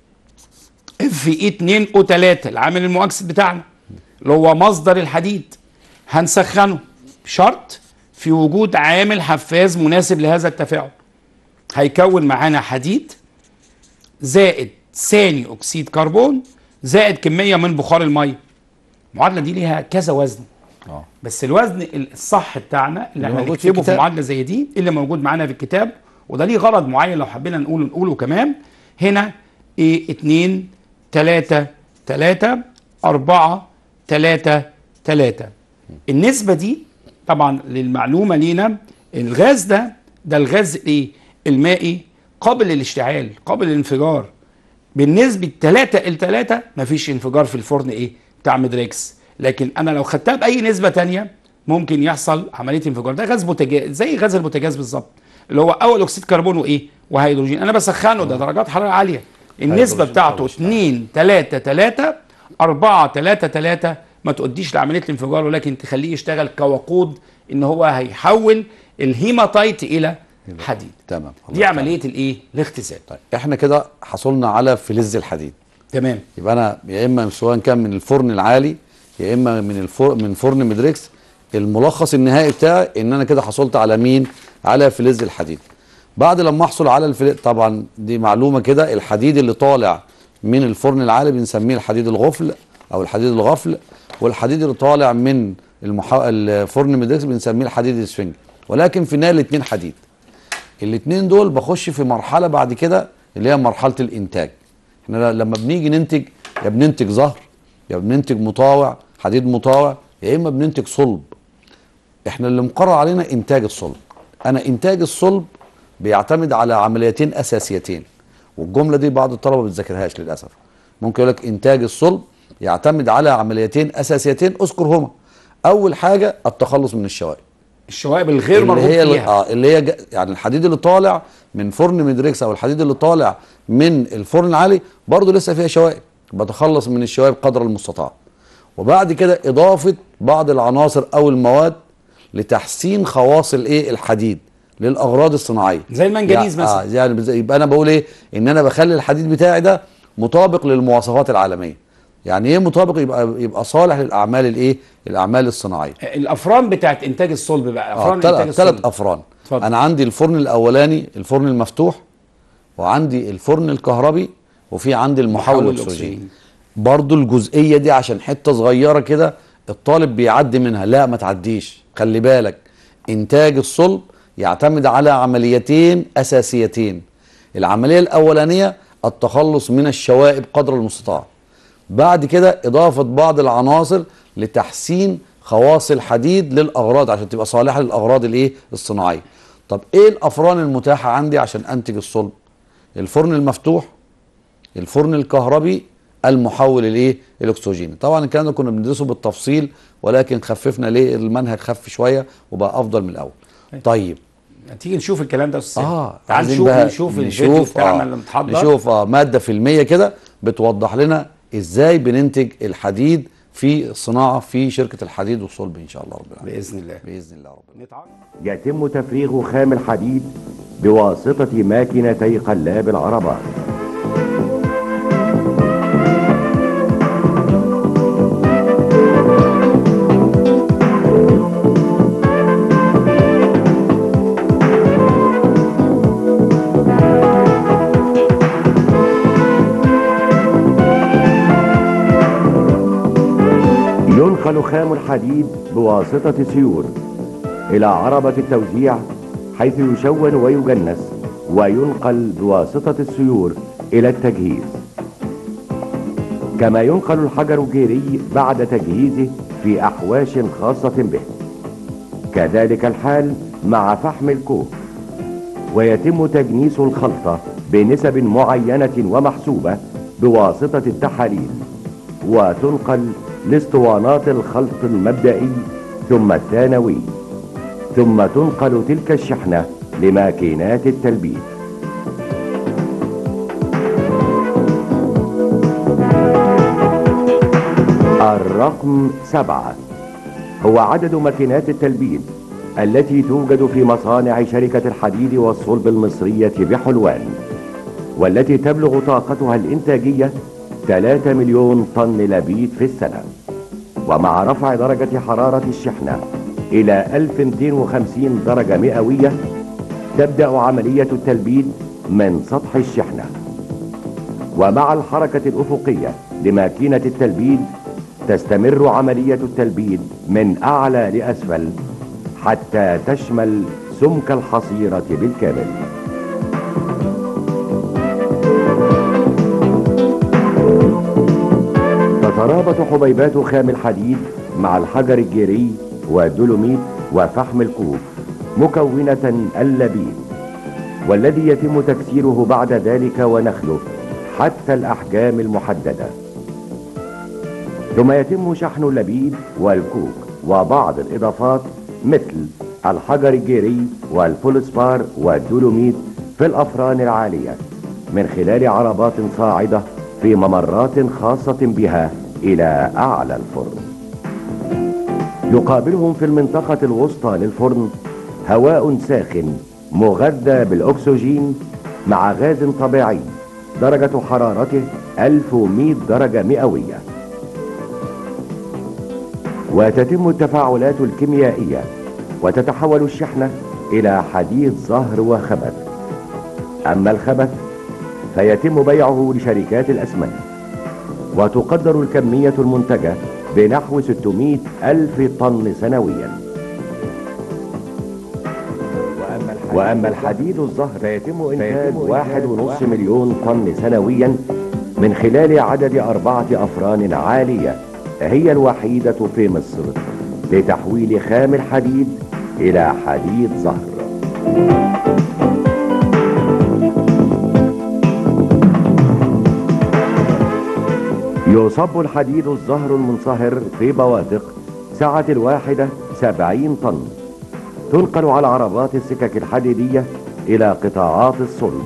اف اي 2 او 3 العامل المؤكسد بتاعنا اللي هو مصدر الحديد هنسخنه بشرط في وجود عامل حفاز مناسب لهذا التفاعل هيكون معانا حديد زائد ثاني اكسيد كربون زائد كميه من بخار الميه المعادله دي ليها كذا وزن اه بس الوزن الصح بتاعنا اللي اللي احنا موجود في نكتبه في الكتاب. معادله زي دي اللي موجود معانا في الكتاب وده ليه غرض معين لو حبينا نقوله نقوله كمان هنا ايه 2 3 3 4 3 3 النسبه دي طبعا للمعلومه لينا الغاز ده ده الغاز ايه المائي قابل للاشتعال قابل للانفجار بالنسبه 3 ل 3 مفيش انفجار في الفرن ايه بتاع ميدريكس لكن انا لو خدتها باي نسبه تانية ممكن يحصل عمليه انفجار ده غاز بوتاجاز زي غاز البوتاجاز بالظبط اللي هو اول اكسيد كربون وايه وهيدروجين انا بسخنه ده درجات حراره عاليه النسبه هيدروجين بتاعته طبعاً. 2 3 3 4 3 3 ما تؤديش لعمليه الانفجار ولكن تخليه يشتغل كوقود ان هو هيحول الهيماتايت الى حديد تمام دي عمليه الايه الاختزال طيب احنا كده حصلنا على فلز الحديد تمام يبقى انا يا اما سواء كان من الفرن العالي يا اما من الفرن من فرن مدريكس الملخص النهائي بتاعي ان انا كده حصلت على مين على فلز الحديد بعد لما احصل على الفلز طبعا دي معلومه كده الحديد اللي طالع من الفرن العالي بنسميه الحديد الغفل او الحديد الغفل والحديد اللي طالع من المحا... الفرن مدريكس بنسميه الحديد الاسفنجي ولكن في النهايه الاثنين حديد الاثنين دول بخش في مرحله بعد كده اللي هي مرحله الانتاج احنا لما بنيجي ننتج يا بننتج زهر يا بننتج مطاوع حديد مطاوع يا اما بننتج صلب احنا اللي مقرر علينا انتاج الصلب انا انتاج الصلب بيعتمد على عمليتين اساسيتين والجمله دي بعض الطلبه ما بتذاكرهاش للاسف ممكن يقول لك انتاج الصلب يعتمد على عمليتين اساسيتين اذكرهما اول حاجه التخلص من الشوائب الشوائب الغير اللي مرغوب هي فيها اه اللي هي ج- يعني الحديد اللي طالع من فرن مدريكس او الحديد اللي طالع من الفرن العالي برضه لسه فيها شوائب بتخلص من الشوائب قدر المستطاع وبعد كده اضافه بعض العناصر او المواد لتحسين خواص الايه الحديد للاغراض الصناعيه زي المنجنيز يعني مثلا. آه يعني بز- يبقى انا بقول ايه ان انا بخلي الحديد بتاعي ده مطابق للمواصفات العالميه يعني ايه مطابق يبقى يبقى صالح للاعمال الايه الاعمال الصناعيه الافران بتاعت انتاج الصلب بقى افران اه انتاج ثلاث الصلب افران اتفضل. انا عندي الفرن الاولاني الفرن المفتوح وعندي الفرن الكهربي وفي عندي المحول محول الاكسجين الأكسجين. برضو الجزئيه دي عشان حته صغيره كده الطالب بيعدي منها لا ما تعديش خلي بالك انتاج الصلب يعتمد على عمليتين اساسيتين العمليه الاولانيه التخلص من الشوائب قدر المستطاع بعد كده اضافه بعض العناصر لتحسين خواص الحديد للاغراض عشان تبقى صالحه للاغراض الايه الصناعيه طب ايه الافران المتاحه عندي عشان انتج الصلب الفرن المفتوح الفرن الكهربي المحول الايه الاكسجيني طبعا الكلام ده كنا بندرسه بالتفصيل ولكن خففنا ليه المنهج خف شويه وبقى افضل من الاول طيب تيجي نشوف الكلام ده يا استاذ اه تعال عايزين نشوف بقى نشوف الفيديو بتاعنا آه اللي متحضر نشوف اه ماده فيلميه كده بتوضح لنا ازاي بننتج الحديد في الصناعه في شركه الحديد والصلب ان شاء الله رب العالمين باذن الله باذن الله رب العالمين نتعرف. يتم تفريغ خام الحديد بواسطة ماكينتي قلاب العربات ينقل خام الحديد بواسطة سيور إلى عربة التوزيع حيث يشون ويجنس وينقل بواسطة السيور إلى التجهيز كما ينقل الحجر الجيري بعد تجهيزه في أحواش خاصة به كذلك الحال مع فحم الكوك ويتم تجنيس الخلطة بنسب معينة ومحسوبة بواسطة التحاليل وتنقل لاسطوانات الخلط المبدئي ثم الثانوي ثم تنقل تلك الشحنة لماكينات التلبيد الرقم سبعة هو عدد ماكينات التلبيد التي توجد في مصانع شركة الحديد والصلب المصرية بحلوان والتي تبلغ طاقتها الإنتاجية 3 مليون طن لبيد في السنة ومع رفع درجة حرارة الشحنة إلى 1250 درجة مئوية تبدأ عملية التلبيد من سطح الشحنة ومع الحركة الأفقية لماكينة التلبيد تستمر عملية التلبيد من أعلى لأسفل حتى تشمل سمك الحصيرة بالكامل تترابط حبيبات خام الحديد مع الحجر الجيري والدولوميت وفحم الكوك مكونة اللبيد والذي يتم تكسيره بعد ذلك ونخله حتى الأحجام المحددة ثم يتم شحن اللبيد والكوك وبعض الإضافات مثل الحجر الجيري والفولسبار والدولوميت في الأفران العالية من خلال عربات صاعدة في ممرات خاصة بها إلى أعلى الفرن يقابلهم في المنطقة الوسطى للفرن هواء ساخن مغذى بالأكسجين مع غاز طبيعي درجة حرارته 1100 درجة مئوية وتتم التفاعلات الكيميائية وتتحول الشحنة إلى حديد زهر وخبث أما الخبث فيتم بيعه لشركات الأسمنت وتقدر الكمية المنتجة بنحو 600 ألف طن سنويا وأما الحديد الزهر فيتم إنتاج واحد ونصف مليون طن سنويا من خلال عدد أربعة أفران عالية هي الوحيدة في مصر لتحويل خام الحديد إلى حديد زهر يصب الحديد الزهر المنصهر في بواتق سعة الواحدة سبعين طن تنقل على عربات السكك الحديدية إلى قطاعات الصلب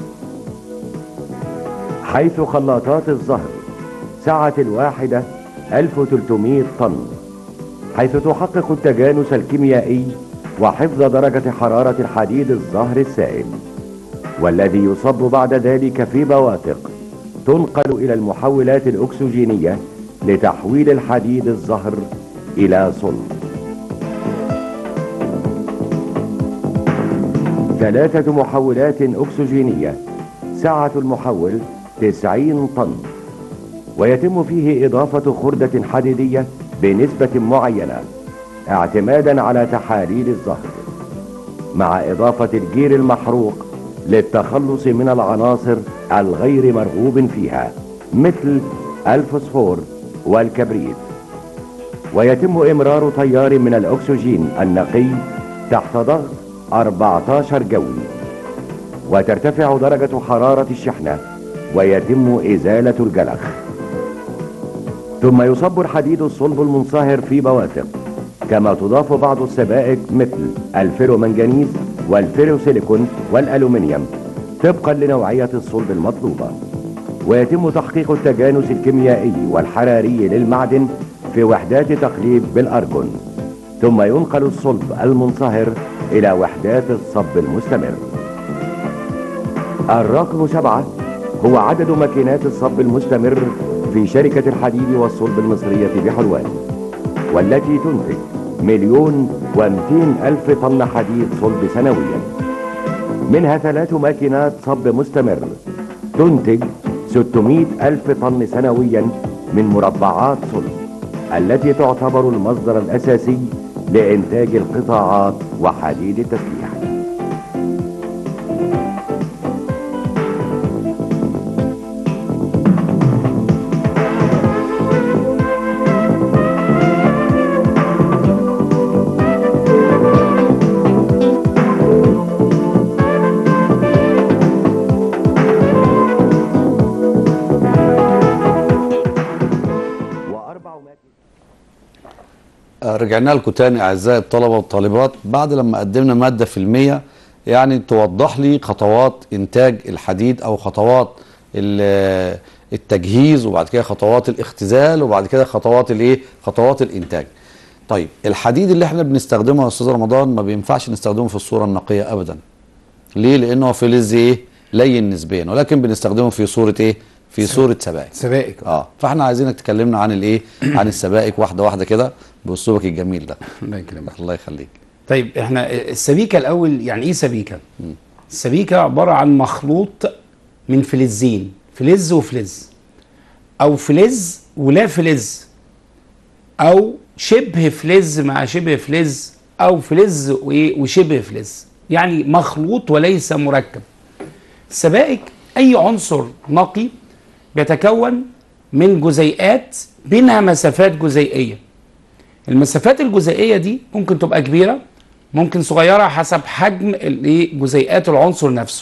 حيث خلاطات الزهر سعة الواحدة 1300 طن حيث تحقق التجانس الكيميائي وحفظ درجة حرارة الحديد الزهر السائل والذي يصب بعد ذلك في بواتق تنقل إلى المحولات الأكسجينية لتحويل الحديد الزهر إلى صلب ثلاثة محولات أكسجينية سعة المحول 90 طن ويتم فيه إضافة خردة حديدية بنسبة معينة اعتمادا على تحاليل الزهر مع إضافة الجير المحروق للتخلص من العناصر الغير مرغوب فيها مثل الفوسفور والكبريت ويتم إمرار تيار من الأكسجين النقي تحت ضغط 14 جوي وترتفع درجة حرارة الشحنة ويتم إزالة الجلخ ثم يصب الحديد الصلب المنصهر في بواتق كما تضاف بعض السبائك مثل الفيرومنجانيز والفيروسيليكون والألومنيوم طبقا لنوعية الصلب المطلوبة ويتم تحقيق التجانس الكيميائي والحراري للمعدن في وحدات تقليب بالأرجون ثم ينقل الصلب المنصهر إلى وحدات الصب المستمر الرقم سبعة هو عدد ماكينات الصب المستمر في شركة الحديد والصلب المصرية بحلوان والتي تنتج مليون ومئتين ألف طن حديد صلب سنويا منها ثلاث ماكينات صب مستمر تنتج 600 ألف طن سنويا من مربعات صلب التي تعتبر المصدر الأساسي لإنتاج القطاعات وحديد التسليح وأربع ماكينات آه، رجعنا لكم تاني اعزائي الطلبه والطالبات بعد لما قدمنا ماده فيلميه يعني توضح لي خطوات انتاج الحديد او خطوات ال- التجهيز وبعد كده خطوات الاختزال وبعد كده خطوات الايه خطوات الانتاج طيب الحديد اللي احنا بنستخدمه يا استاذ رمضان ما بينفعش نستخدمه في الصوره النقيه ابدا ليه لانه هو فلز ايه لين نسبيا ولكن بنستخدمه في صوره ايه في صوره سبائك سبائك اه فاحنا عايزينك تكلمنا عن الايه عن السبائك واحده واحده كده باسلوبك الجميل ده الله يكرمك الله يخليك طيب احنا السبيكه الاول يعني ايه سبيكه السبيكه عباره عن مخلوط من فلزين فلز وفلز او فلز ولا فلز او شبه فلز مع شبه فلز او فلز وايه وشبه فلز يعني مخلوط وليس مركب السبائك اي عنصر نقي بيتكون من جزيئات بينها مسافات جزيئيه المسافات الجزيئيه دي ممكن تبقى كبيره ممكن صغيره حسب حجم الايه جزيئات العنصر نفسه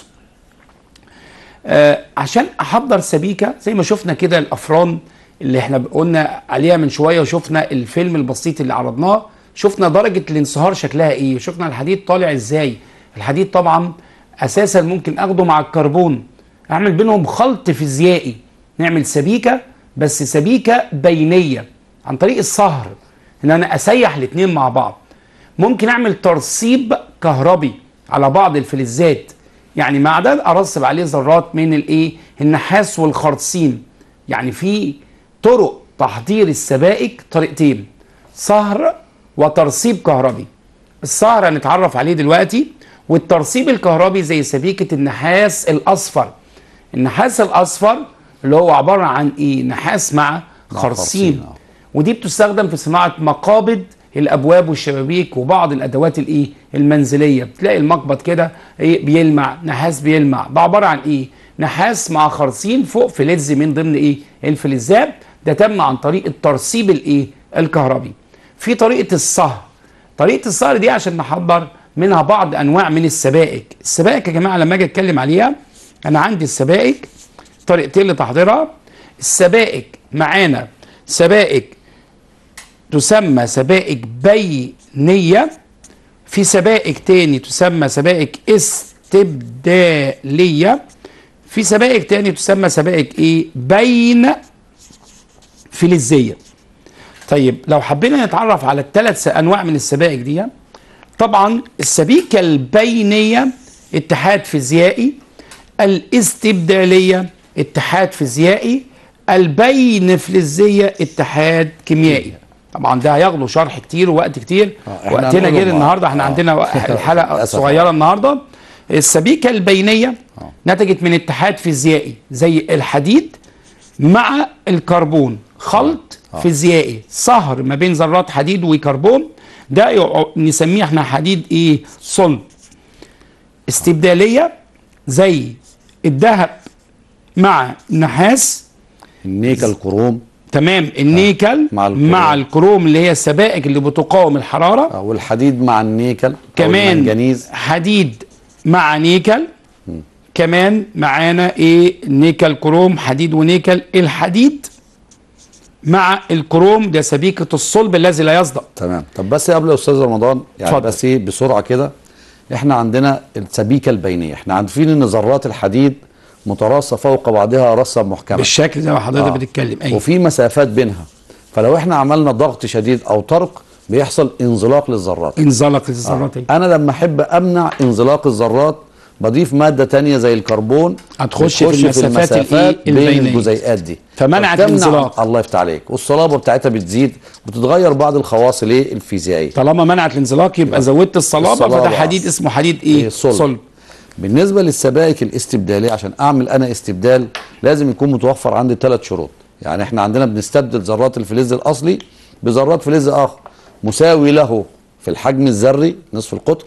آه عشان احضر سبيكه زي ما شفنا كده الافران اللي احنا قلنا عليها من شويه وشفنا الفيلم البسيط اللي عرضناه شفنا درجه الانصهار شكلها ايه شفنا الحديد طالع ازاي الحديد طبعا اساسا ممكن اخده مع الكربون اعمل بينهم خلط فيزيائي نعمل سبيكه بس سبيكه بينيه عن طريق الصهر ان انا اسيح الاثنين مع بعض ممكن اعمل ترسيب كهربي على بعض الفلزات يعني معدن ارسب عليه ذرات من الايه النحاس والخرسيم يعني في طرق تحضير السبائك طريقتين صهر وترسيب كهربي الصهر هنتعرف عليه دلوقتي والترسيب الكهربي زي سبيكة النحاس الأصفر النحاس الأصفر اللي هو عبارة عن إيه نحاس مع خرسيم، خرسيم آه. ودي بتستخدم في صناعة مقابض الابواب والشبابيك وبعض الادوات الايه المنزليه بتلاقي المقبض كده ايه بيلمع نحاس بيلمع ده عباره عن ايه نحاس مع خرسين فوق فلز من ضمن ايه الفلزات ده تم عن طريق الترسيب الايه الكهربي في طريقه الصهر طريقه الصهر دي عشان نحضر منها بعض انواع من السبائك السبائك يا جماعه لما اجي اتكلم عليها انا عندي السبائك طريقتين لتحضيرها السبائك معانا سبائك تسمى سبائك بينية في سبائك تاني تسمى سبائك استبدالية في سبائك تاني تسمى سبائك ايه بين فلزية طيب لو حبينا نتعرف على الثلاث انواع من السبائك دي طبعا السبيكة البينية اتحاد فيزيائي الاستبدالية اتحاد فيزيائي البين فلزية اتحاد كيميائي طبعا ده هياخدوا شرح كتير ووقت كتير آه، إحنا وقتنا هنقوله جري مع- النهارده احنا آه. عندنا وق- الحلقه للأسف. صغيره النهارده السبيكه البينيه نتجت من اتحاد فيزيائي زي الحديد مع الكربون خلط فيزيائي صهر ما بين ذرات حديد وكربون ده يع- نسميه احنا حديد ايه صلب استبداليه زي الذهب مع نحاس النيكل كروم تمام النيكل مع الكروم. مع الكروم اللي هي السبائك اللي بتقاوم الحراره آه، والحديد مع النيكل أو كمان المنجنيز حديد مع نيكل كمان معانا ايه نيكل كروم حديد ونيكل الحديد مع الكروم ده سبيكة الصلب الذي لا يصدأ تمام طب بس قبل يا استاذ رمضان يعني اتفضل. بس ايه بسرعه كده احنا عندنا السبيكه البينيه احنا عارفين ان ذرات الحديد متراصه فوق بعضها رصه محكمه بالشكل زي ما حضرتك آه. بتتكلم ايوه وفي مسافات بينها فلو احنا عملنا ضغط شديد او طرق بيحصل انزلاق للذرات انزلق الذرات انا لما احب امنع انزلاق الذرات بضيف ماده تانية زي الكربون هتخش بتخش في المسافات الإيه؟ بين البينية. الجزيئات دي فمنعت فبتمنع- الانزلاق. الله يفتح عليك والصلابه بتاعتها بتزيد بتتغير بعض الخواص الايه الفيزيائيه طالما منعت الانزلاق يبقى زودت الصلابه, الصلابة، فده حديد آه. اسمه حديد ايه إيه، صلب. بالنسبه للسبائك الاستبداليه عشان اعمل انا استبدال لازم يكون متوفر عندي ثلاث شروط يعني احنا عندنا بنستبدل ذرات الفلز الاصلي بذرات فلز اخر مساوي له في الحجم الذري نصف القطر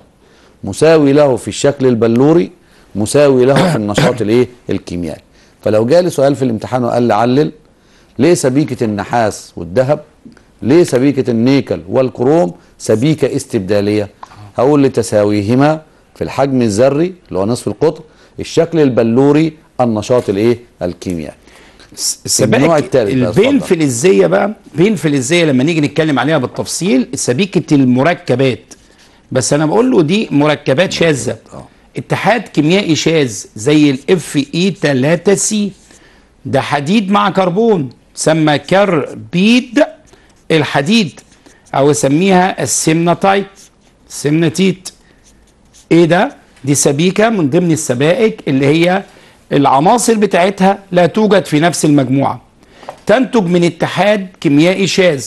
مساوي له في الشكل البلوري مساوي له في النشاط الايه الكيميائي فلو جالي سؤال في الامتحان وقال لي علل ليه سبيكه النحاس والذهب ليه سبيكه النيكل والكروم سبيكه استبداليه هقول لتساويهما في الحجم الذري اللي هو نصف القطر الشكل البلوري النشاط الايه الكيميائي السبائك النوع التالت بقى، البين اتفضل. فلزيه بقى بين فلزيه لما نيجي نتكلم عليها بالتفصيل سبيكه المركبات بس انا بقول له دي مركبات شاذه اتحاد كيميائي شاذ زي الاف اي 3 سي ده حديد مع كربون سمى كربيد الحديد او يسميها السمنتايت سمنتيت ايه ده دي سبيكه من ضمن السبائك اللي هي العناصر بتاعتها لا توجد في نفس المجموعه تنتج من اتحاد كيميائي شاذ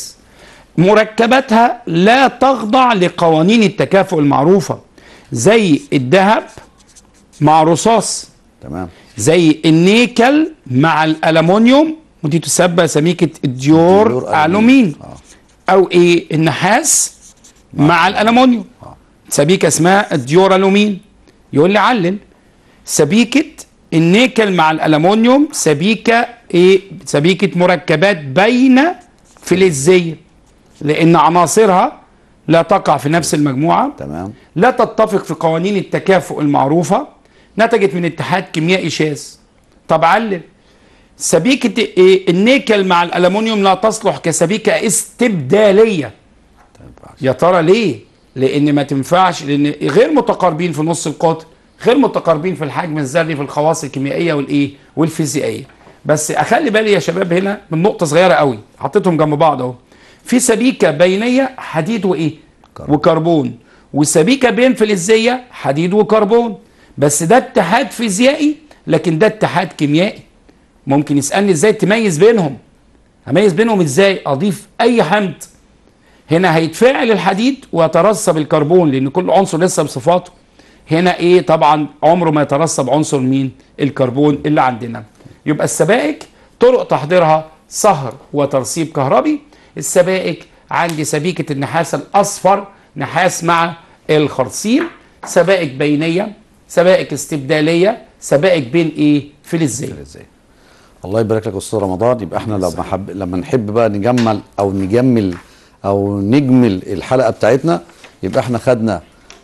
مركباتها لا تخضع لقوانين التكافؤ المعروفه زي الذهب مع رصاص تمام زي النيكل مع الالومنيوم ودي تسمى سميكه الديور ديور الومين او ايه النحاس مع الالومنيوم سبيكه اسمها الديور الومين يقول لي علل سبيكه النيكل مع الالومنيوم سبيكه ايه سبيكه مركبات بين فلزيه لان عناصرها لا تقع في نفس المجموعه تمام لا تتفق في قوانين التكافؤ المعروفة نتجت من اتحاد كيميائي شاذ طب علل سبيكة إيه؟ النيكل مع الألمنيوم لا تصلح كسبيكة استبدالية يا ترى ليه؟ لأن ما تنفعش لأن غير متقاربين في نص القطر غير متقاربين في الحجم الذري في الخواص الكيميائية والإيه؟ والفيزيائية بس أخلي بالي يا شباب هنا من نقطة صغيرة قوي حطيتهم جنب بعض أهو في سبيكة بينية حديد وإيه؟ كربون. وكربون والسبيكه بين فلزيه حديد وكربون بس ده اتحاد فيزيائي لكن ده اتحاد كيميائي ممكن يسالني ازاي تميز بينهم هميز بينهم ازاي اضيف اي حمض هنا هيتفاعل الحديد ويترسب الكربون لان كل عنصر لسه بصفاته هنا ايه طبعا عمره ما يترسب عنصر مين الكربون اللي عندنا يبقى السبائك طرق تحضيرها صهر وترسيب كهربي السبائك عندي سبيكة النحاس الأصفر نحاس مع الخرسيم سبائك بينية سبائك استبدالية سبائك بين ايه فلزية ازاي الله يبارك لك يا استاذ رمضان يبقى احنا لما حب لما نحب بقى نجمل او نجمل او نجمل الحلقه بتاعتنا يبقى احنا خدنا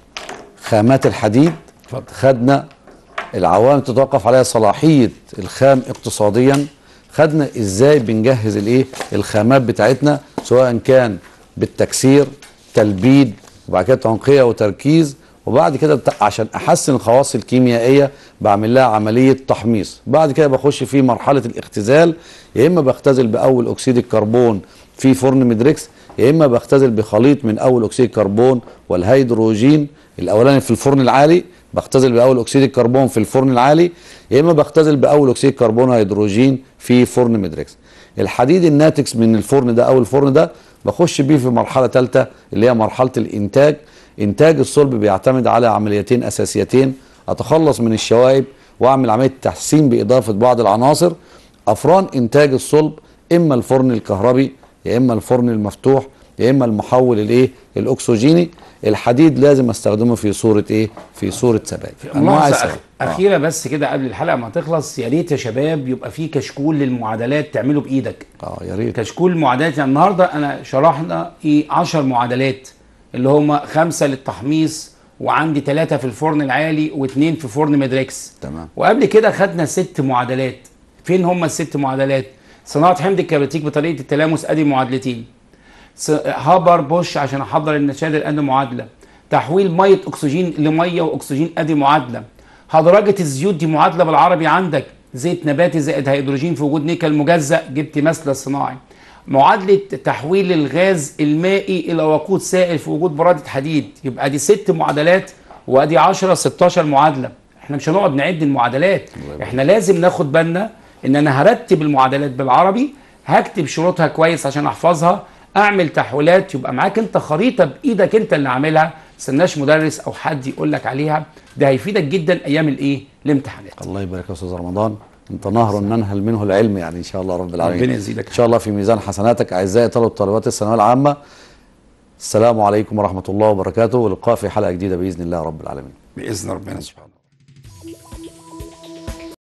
خامات الحديد خدنا العوامل تتوقف عليها صلاحيه الخام اقتصاديا خدنا ازاي بنجهز الايه الخامات بتاعتنا سواء كان بالتكسير تلبيد وبعد كده تنقيه وتركيز وبعد كده بت- عشان احسن الخواص الكيميائيه بعمل لها عمليه تحميص بعد كده بخش في مرحله الاختزال يا اما بختزل باول اكسيد الكربون في فرن مدريكس يا اما بختزل بخليط من اول اكسيد الكربون والهيدروجين الاولاني في الفرن العالي بختزل باول اكسيد الكربون في الفرن العالي يا اما بختزل باول اكسيد كربون وهيدروجين في فرن مدريكس الحديد الناتج من الفرن ده او الفرن ده بخش بيه في مرحله ثالثه اللي هي مرحله الانتاج انتاج الصلب بيعتمد على عمليتين اساسيتين اتخلص من الشوائب واعمل عمليه تحسين باضافه بعض العناصر افران انتاج الصلب اما الفرن الكهربي يا اما الفرن المفتوح يا اما المحول الايه الاكسجيني الحديد لازم استخدمه في صوره ايه في صوره سبائك ملاحظة السبائك. أخ... أخيرة بس كده قبل الحلقة ما تخلص يا ريت يا شباب يبقى في كشكول للمعادلات تعمله بإيدك اه يا ريت كشكول معادلات يعني النهارده انا شرحنا ايه 10 معادلات اللي هم خمسه للتحميص وعندي ثلاثه في الفرن العالي واثنين في فرن مدريكس تمام. وقبل كده خدنا ست معادلات فين هم الست معادلات صناعه حمض الكبريتيك بطريقه التلامس ادي معادلتين س- هابر بوش عشان احضر النشادر ادي معادله تحويل ميه اكسجين لميه واكسجين ادي معادله هدرجه الزيوت دي معادله بالعربي عندك زيت نباتي زائد هيدروجين في وجود نيكل مجزأ جبت مثل صناعي معادله تحويل الغاز المائي الى وقود سائل في وجود براده حديد يبقى دي ست معادلات وادي 10 16 معادله احنا مش هنقعد نعد المعادلات احنا لازم ناخد بالنا ان انا هرتب المعادلات بالعربي هكتب شروطها كويس عشان احفظها اعمل تحويلات يبقى معاك انت خريطه بايدك انت اللي عاملها استناش مدرس او حد يقول لك عليها ده هيفيدك جدا ايام الايه الامتحانات الله يبارك يا استاذ رمضان انت نهر ننهل منه العلم يعني ان شاء الله رب العالمين ربنا يزيدك. ان شاء الله في ميزان حسناتك اعزائي طلبه طالبات الثانويه العامه السلام عليكم ورحمه الله وبركاته ولقاء في حلقه جديده باذن الله رب العالمين باذن ربنا سبحانه